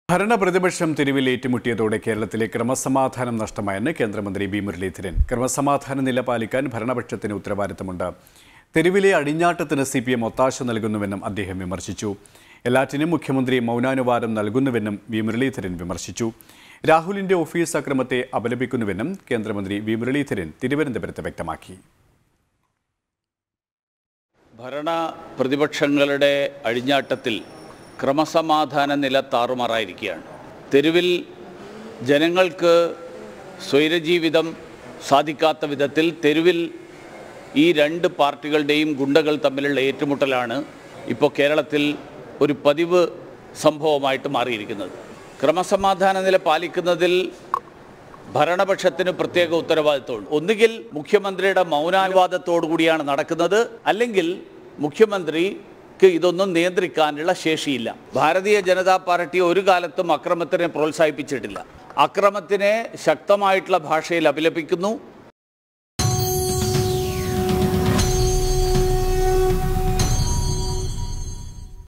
ഭരണപ്രതിപക്ഷം തെരുവിൽ ഏറ്റുമുട്ടിയതോടെ കേരളത്തിലെ ക്രമസമാധാനം നഷ്ടമായെന്ന് കേന്ദ്രമന്ത്രി വി മുരളീധരൻ ക്രമസമാധാന നില പാലിക്കാൻ ഭരണപക്ഷത്തിന് ഉത്തരവാദിത്തമുണ്ട് തെരുവിലെ അടിഞ്ഞാട്ടത്തിന് സി പി എം ഒത്താശ നൽകുന്നുവെന്നും അദ്ദേഹം വിമർശിച്ചു എല്ലാറ്റിനും മുഖ്യമന്ത്രി മൗനാനുവാദം നൽകുന്നുവെന്നും വി മുരളീധരൻ വിമർശിച്ചു രാഹുലിന്റെ ഓഫീസ് അക്രമത്തെ അപലപിക്കുന്നുവെന്നും കേന്ദ്രമന്ത്രി വി മുരളീധരൻ തിരുവനന്തപുരത്ത് വ്യക്തമാക്കി ഭരണ പ്രതിപക്ഷങ്ങളുടെ അഴിഞ്ഞാട്ടത്തിൽ ക്രമസമാധാന നില താറുമാറായിരിക്കുകയാണ് തെരുവിൽ ജനങ്ങൾക്ക് സ്വൈരജീവിതം സാധിക്കാത്ത വിധത്തിൽ തെരുവിൽ ഈ രണ്ട് പാർട്ടികളുടെയും ഗുണ്ടകൾ തമ്മിലുള്ള ഏറ്റുമുട്ടലാണ് ഇപ്പോൾ കേരളത്തിൽ ഒരു പതിവ് സംഭവമായിട്ട് മാറിയിരിക്കുന്നത് ക്രമസമാധാന നില പാലിക്കുന്നതിൽ ഭരണപക്ഷത്തിന് പ്രത്യേക ഉത്തരവാദിത്വമുണ്ട് ഒന്നുകിൽ മുഖ്യമന്ത്രിയുടെ മൗനാനുവാദത്തോടു കൂടിയാണ് നടക്കുന്നത് അല്ലെങ്കിൽ മുഖ്യമന്ത്രിക്ക് ഇതൊന്നും നിയന്ത്രിക്കാനുള്ള ശേഷിയില്ല ഭാരതീയ ജനതാ പാർട്ടി ഒരു കാലത്തും അക്രമത്തിനെ പ്രോത്സാഹിപ്പിച്ചിട്ടില്ല അക്രമത്തിനെ ശക്തമായിട്ടുള്ള ഭാഷയിൽ അപലപിക്കുന്നു